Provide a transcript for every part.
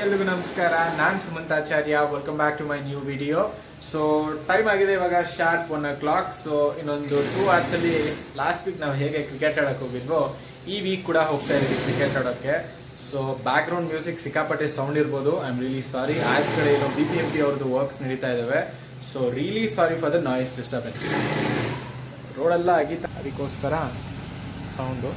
ಎಲ್ರಿಗೂ ನಮಸ್ಕಾರ ನಾನು Sumanthacharya welcome back to my new video so time ಆಗಿದೆ ಇವಾಗ sharp one o'clock so ಇನ್ನೊಂದು ಟೂ ಅವರ್ಸಲ್ಲಿ ಲಾಸ್ಟ್ ವೀಕ್ ನಾವು ಹೇಗೆ ಕ್ರಿಕೆಟ್ ಆಡೋಕೆ ಹೋಗಿದ್ವೋ ಈ ವೀಕ್ ಕೂಡ ಹೋಗ್ತಾ ಇದ್ದೀವಿ ಕ್ರಿಕೆಟ್ ಆಡೋಕ್ಕೆ ಸೊ ಬ್ಯಾಕ್ ಗ್ರೌಂಡ್ ಮ್ಯೂಸಿಕ್ ಸಿಕ್ಕಾಪಟ್ಟೆ ಸೌಂಡ್ ಇರ್ಬೋದು ಐ ಆಮ್ ರಿಯಲಿ ಸಾರಿ ಆಚ್ ಕಡೆ ಏನೋ ಬಿ ಪಿ ಎಂ ಪಿ ಅವ್ರದ್ದು ವರ್ಕ್ಸ್ ನಡೀತಾ ಇದ್ದಾವೆ so really sorry for the noise disturbance ರೋಡೆಲ್ಲ ಆಗಿತ್ತ ಅದಕ್ಕೋಸ್ಕರ ಸೌಂಡು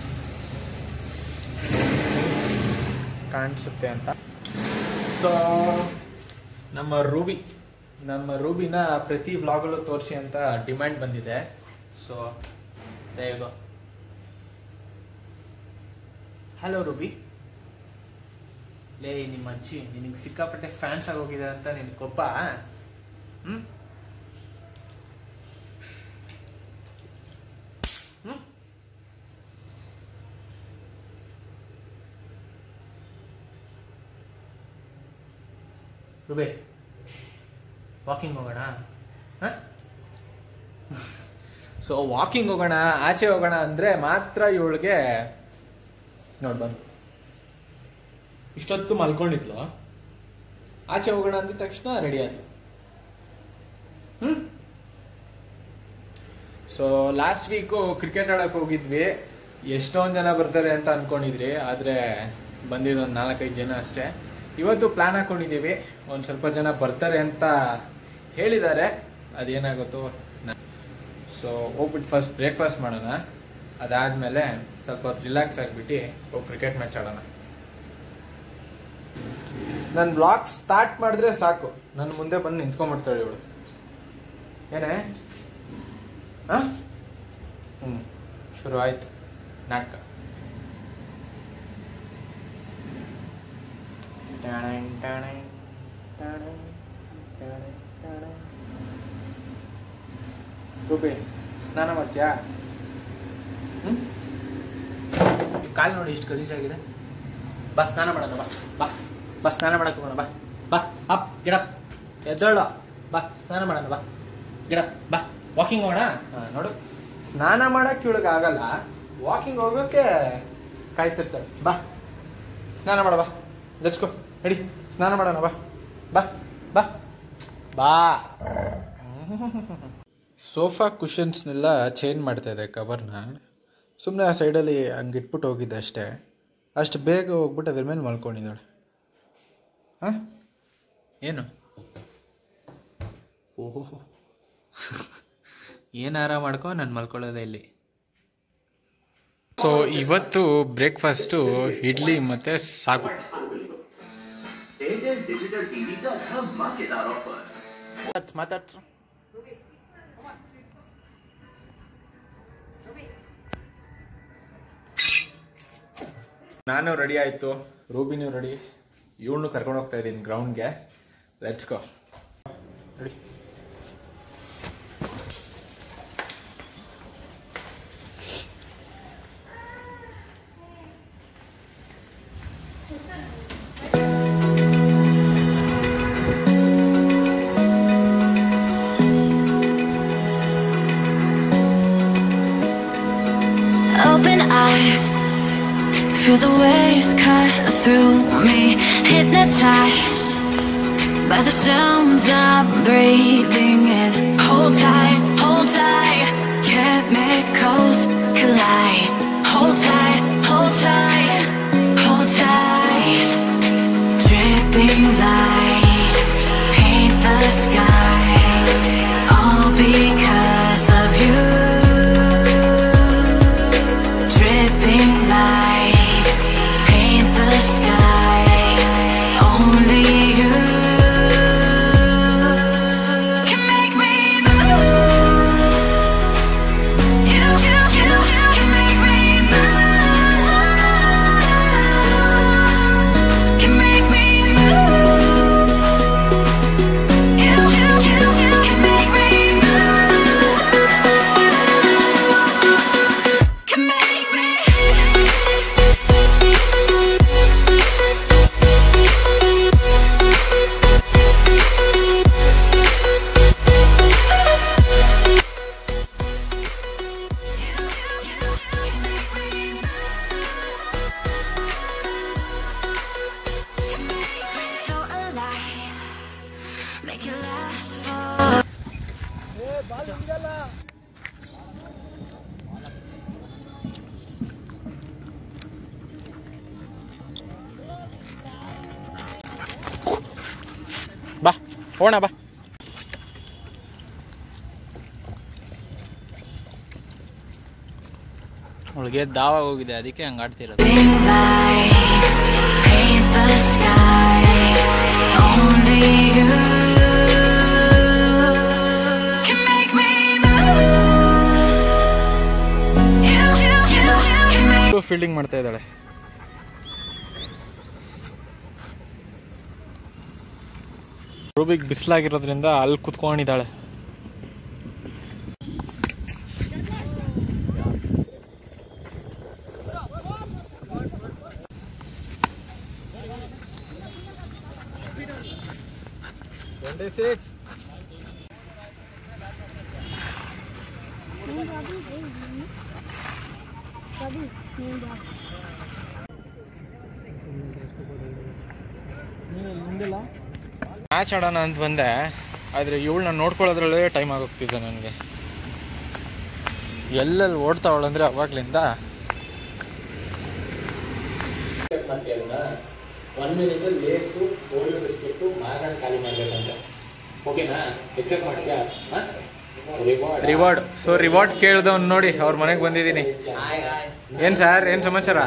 ಕಾಣಿಸುತ್ತೆ ಅಂತ ಸೊ ನಮ್ಮ ರೂಬಿ ನಮ್ಮ ರೂಬಿನ ಪ್ರತಿ ವ್ಲಾಗಲ್ಲೂ ತೋರಿಸಿ ಅಂತ ಡಿಮ್ಯಾಂಡ್ ಬಂದಿದೆ ಸೊ ದಯಗೋ ಹಲೋ ರೂಬಿ ಲೇ ನಿಮ್ಮ ಅಜ್ಜಿ ನಿನಗೆ ಸಿಕ್ಕಾಪಟ್ಟೆ ಫ್ಯಾನ್ಸ್ ಆಗೋಗಿದೆ ಅಂತ ನಿನ್ ಗೊಬ್ಬ ಹ್ಮ್ ಹ್ಮ್ ರುಬೆ ವಾಕಿಂಗ್ ಹೋಗೋಣ ಸೊ ವಾಕಿಂಗ್ ಹೋಗೋಣ ಆಚೆ ಹೋಗೋಣ ಅಂದ್ರೆ ಮಾತ್ರ ಇವಳಿಗೆ ನೋಡ್ ಬಂದು ಇಷ್ಟೊತ್ತು ಮಲ್ಕೊಂಡಿದ್ಲು ಆಚೆ ಹೋಗೋಣ ಅಂದ ತಕ್ಷಣ ರೆಡಿ ಆದ್ಲು ಹ್ಮ್ ಸೊ ಲಾಸ್ಟ್ ವೀಕು ಕ್ರಿಕೆಟ್ ಆಡಕ್ ಹೋಗಿದ್ವಿ ಎಷ್ಟೊಂದು ಜನ ಬರ್ತಾರೆ ಅಂತ ಅನ್ಕೊಂಡಿದ್ರಿ ಆದ್ರೆ ಬಂದಿದ್ದು ಒಂದು ನಾಲ್ಕೈದು ಜನ ಅಷ್ಟೇ ಇವತ್ತು ಪ್ಲಾನ್ ಹಾಕೊಂಡಿದೀವಿ ಒಂದು ಸ್ವಲ್ಪ ಜನ ಬರ್ತಾರೆ ಅಂತ ಹೇಳಿದ್ದಾರೆ ಅದೇನಾಗುತ್ತೋ ಸೊ ಹೋಗ್ಬಿಟ್ಟು ಫಸ್ಟ್ ಬ್ರೇಕ್ಫಾಸ್ಟ್ ಮಾಡೋಣ ಅದಾದ್ಮೇಲೆ ಸ್ವಲ್ಪ ಹೊತ್ತು ರಿಲ್ಯಾಕ್ಸ್ ಆಗಿಬಿಟ್ಟು ಹೋಗಿ ಕ್ರಿಕೆಟ್ ಮ್ಯಾಚ್ ಆಡೋಣ ನನ್ನ ಬ್ಲಾಗ್ ಸ್ಟಾರ್ಟ್ ಮಾಡಿದ್ರೆ ಸಾಕು ನನ್ನ ಮುಂದೆ ಬಂದು ನಿಂತ್ಕೊಂಡ್ಬಿಡ್ತಾಳೆ ಇವಳು ಏನೇ ಹ ಹ್ಞೂ ಶುರು ಆಯ್ತು ನಾಟಕ ಟಾಣಂಗ್ ಟಾಣಂಗ್ ಟಾಣಂಗ್ ಟಾಣಂಗ್ ಟಾಣಂಗ್. ರೂಪಿ ಸ್ನಾನ ಮಾಡ್ತೀಯಾ ಹ್ಮ್ ಕಾಲು ನೋಡಿ ಇಷ್ಟು ಗಲೀಜಾಗಿದೆ ಬಾ ಸ್ನಾನ ಮಾಡೋಣ ಬಾ ಬಾ ಬಾ ಸ್ನಾನ ಮಾಡಕ್ಕೆ ಹೋಗೋಣ ಬಾ ಬಾ ಅಪ್ ಗಿಡಪ್ ಎದ್ದೋಳ ಬಾ ಸ್ನಾನ ಮಾಡೋಣ ಬಾ ಗಿಡಪ್ ಬಾ ವಾಕಿಂಗ್ ಹೋಗೋಣ ಹಾ, ನೋಡು ಸ್ನಾನ ಮಾಡಕ್ಕೆ ಇವಳಿಗೆ ಆಗಲ್ಲ ವಾಕಿಂಗ್ ಹೋಗೋಕೆ ಕಾಯ್ತಿರ್ತಾಳೆ ಬಾ ಸ್ನಾನ ಮಾಡ ಬಾ ದಚ್ಕೋ ನಡಿ ಸ್ನಾನ ಮಾಡೋಣ ಬಾ ಬಾ ಬಾ ಬಾ ಸೋಫಾ ಕುಷನ್ಸ್ನೆಲ್ಲ ಚೇಂಜ್ ಮಾಡ್ತಾ ಇದೆ ಕವರ್ನ ಸುಮ್ಮನೆ ಆ ಸೈಡಲ್ಲಿ ಹಂಗೆ ಇಟ್ಬಿಟ್ಟು ಹೋಗಿದ್ದೆ ಅಷ್ಟೇ ಅಷ್ಟು ಬೇಗ ಹೋಗ್ಬಿಟ್ಟು ಅದ್ರ ಮೇಲೆ ಮಲ್ಕೊಂಡಿದ್ದಾಳೆ ಹಾಂ ಏನು ಓಹೋ ಏನಾರ ಮಾಡ್ಕೊ ನಾನು ಮಲ್ಕೊಳ್ಳೋದೇ ಇಲ್ಲಿ ಸೊ ಇವತ್ತು ಬ್ರೇಕ್ಫಾಸ್ಟು ಇಡ್ಲಿ ಮತ್ತು ಸಾಗು एयरटेल डिजिटल टीवी का धमाकेदार ऑफर ಮಾತಾಡ್ಸು ನಾನು ರೆಡಿ ಆಯಿತು ರೂಬಿನೂ ರೆಡಿ ಇವನು ಕರ್ಕೊಂಡು ಹೋಗ್ತಾ ಇದ್ದೀನಿ ಗ್ರೌಂಡ್ಗೆ let's go ready Open eye, feel the waves cut through me. Hypnotized by the sounds I'm breathing in. Hold tight, hold tight, chemicals collide. Hold tight, hold tight, hold tight. Dripping lights paint the skies, all because of you. Dripping lights paint the skies. Only you can make it last for. ಬಾ ಹೋಣ ಬಾ ಅವಳಿಗೆ ದಾವ ಹೋಗಿದೆ ಅದಕ್ಕೆ ಹಂಗೆ ಆಡ್ತಿರೋದು Big lights paint the skies. Only you can make me move. You, you, you, you can make fielding ಮಾಡ್ತಾ ಇದ್ದಾಳೆ ರೂಬಿಗೆ ಬಿಸಿಲಾಗಿರೋದ್ರಿಂದ ಅಲ್ಲಿ ಕುತ್ಕೊಂಡಿದ್ದಾಳೆ ಸಿಕ್ಸ್ ಮ್ಯಾಚ್ ಆಡೋಣ ಅಂತ ಬಂದೆ ಆದರೆ ಇವಳನ್ನ ನೋಡ್ಕೊಳ್ಳೋದ್ರಲ್ಲೇ ಟೈಮ್ ಆಗೋಗ್ತಿದ್ದೆ ನನಗೆ ಎಲ್ಲೆಲ್ಲಿ ಓಡ್ತಾವಳಂದ್ರೆ ಅವಾಗ್ಲಿಂದ one minute Lay's old biscuit ಮಾಸನ್ ಖಾಲಿ ಮಾಡಬೇಕಂತೆ ಓಕೆನಾ ಎಕ್ಸೆಪ್ಟ್ ಮಾಡ್ತೀಯಾ ರಿವಾರ್ಡ್ ಸೊ ರಿವಾರ್ಡ್ ಕೇಳ್ದವ್ನು ನೋಡಿ ಅವ್ರ ಮನೆಗೆ ಬಂದಿದ್ದೀನಿ ಏನ್ ಸರ್ ಏನ್ ಸಮಾಚಾರ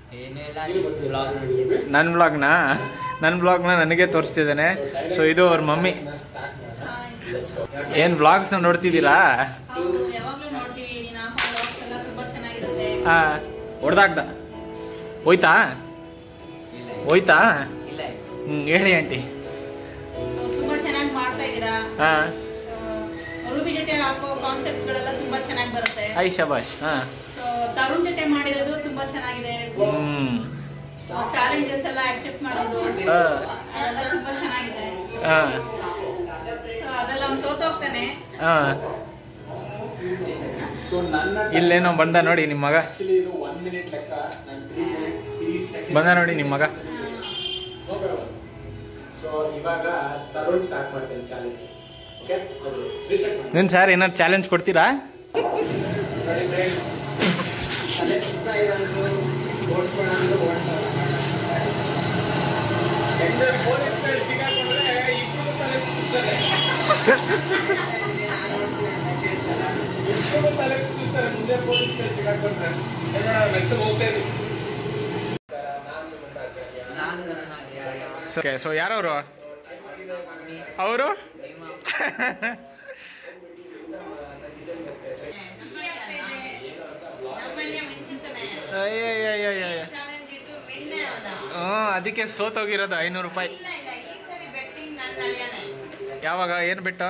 ನನ್ನ ಬ್ಲಾಗ್ನ ನನ್ನ ಬ್ಲಾಗ್ನ ನನಗೆ ತೋರಿಸ್ತಿದ್ದಾನೆ ಸೊ ಇದು ಅವ್ರ ಮಮ್ಮಿ ಏನ್ ಬ್ಲಾಗ್ಸ್ ನೋಡ್ತಿದ್ದೀರಾ ಹೌದು ಯಾವಾಗ್ಲೂ ನೋಡ್ತೀವಿ ನೀನ್ ಹಾಕೋ vlogs ಎಲ್ಲ ತುಂಬಾ ಚೆನ್ನಾಗಿರುತ್ತೆ ಹಾ ಹೊಡ್ದಾಗ್ದ ಹೋಯ್ತಾ ಹೋಯ್ತಾ ಹ್ಮ್ ಹೇಳಿ ಆಂಟಿ So, ತುಂಬಾ ಚೆನ್ನಾಗಿ ಮಾಡ್ತಾ ಇದ್ದೀರಾ ಹಾ ರೂಬಿ ಜೊತೆ ಹಾಕೋ ಕಾನ್ಸೆಪ್ಟ್ ಗಳೆಲ್ಲ ತುಂಬಾ ಚೆನ್ನಾಗಿ ಬರುತ್ತೆ ಐ ಶಬಾಷ್ ಹಾ ಸೊ ತರುಣ್ ಜೊತೆ ಮಾಡಿರೋದು ತುಂಬಾ ಚೆನ್ನಾಗಿದೆ ಹ್ಮ್ ಚಾಲೆಂಜಸ್ ಎಲ್ಲ ಅಕ್ಸೆಪ್ಟ್ ಮಾಡೋದು ಹಾ ಅದೆಲ್ಲ ತುಂಬಾ ಚೆನ್ನಾಗಿದೆ ಹಾ So, ಅದೆಲ್ಲ ಅವ್ನು ಸೋತೋಗ್ತಾನೆ ಹಾ ಇಲ್ಲೇನೋ ಬಂದ ನೋಡಿ ನಿಮ್ಮ ಮಗ ಬಂದ ನೋಡಿ ನಿಮ್ಮ ಮಗ ಸೊ ಇವಾಗ ತರುಣ್ ಸ್ಟಾರ್ಟ್ ಮಾಡ್ತೇನೆ ಚಾಲೆಂಜ್ ನೀನು ಸರ್ ಏನಾದ್ರು ಚಾಲೆಂಜ್ ಕೊಡ್ತೀರಾ ಓಕೆ ಸೊ ಯಾರವರು ಅವರು ಹ್ಞೂ ಅದಕ್ಕೆ ಸೋತೋಗಿರೋದು ಐನೂರು ರೂಪಾಯಿ ಯಾವಾಗ ಏನು ಬಿಟ್ಟ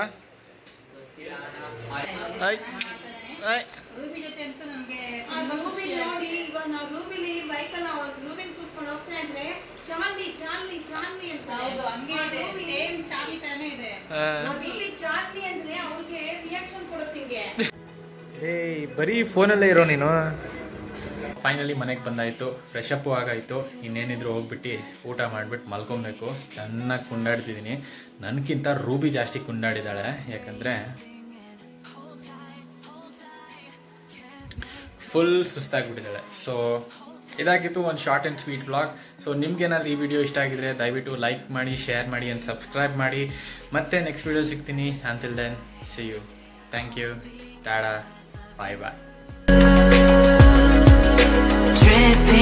ಐ ಐ ರೂಬಿ ಜೊತೆ ಅಂತೂ ನನಗೆ ರೂಬಿ ನೋಡಿ ಇವಾಗ ನಾವು ರೂಬಿಲಿ ಬೈಕಲ್ಲಿ ನಾವು ರೂಬಿನ್ ಕೂಸ್ಕೊಂಡು ಹೋಗ್ತಾ ಇದ್ರೆ ಚಾರ್ಲಿ ಚಾರ್ಲಿ ಚಾರ್ಲಿ ಅಂತ ಹೌದು ಹಂಗೆ ಇದೆ ಸೇಮ್ ಚಾರ್ಲಿ ತಾನೇ ಇದೆ ಆ, ರೂಬಿ ಚಾರ್ಲಿ ಅಂದ್ರೆ ಅವ್ರಿಗೆ ರಿಯಾಕ್ಷನ್ ಕೊಡುತ್ತಿಂಗೆ ಏಯ್ ಬರೀ ಫೋನಲ್ಲೇ ಇರೋ ನೀನು ಫೈನಲಿ ಮನೆಗೆ ಬಂದಾಯಿತು ಫ್ರೆಶ್ ಅಪ್ಪು ಆಗಾಯಿತು ಇನ್ನೇನಿದ್ರು ಹೋಗ್ಬಿಟ್ಟು ಊಟ ಮಾಡಿಬಿಟ್ಟು ಮಲ್ಕೊಬೇಕು ಚೆನ್ನಾಗಿ ಕುಂಡಾಡ್ತಿದ್ದೀನಿ ನನಗಿಂತ ರೂಬಿ ಜಾಸ್ತಿ ಕುಂಡಾಡಿದ್ದಾಳೆ ಯಾಕಂದರೆ ಫುಲ್ ಸುಸ್ತಾಗ್ಬಿಟ್ಟಿದ್ದಾಳೆ ಸೊ ಇದಾಗಿತ್ತು ಒಂದು short and sweet blog so ನಿಮ್ಗೇನಾದ್ರು ಈ ವಿಡಿಯೋ ಇಷ್ಟ ಆಗಿದ್ರೆ ದಯವಿಟ್ಟು ಲೈಕ್ ಮಾಡಿ ಶೇರ್ ಮಾಡಿ ಆ್ಯಂಡ್ ಸಬ್ಸ್ಕ್ರೈಬ್ ಮಾಡಿ ಮತ್ತೆ ನೆಕ್ಸ್ಟ್ ವಿಡಿಯೋ ಸಿಗ್ತೀನಿ until then see you thank you tata bye bye Dripping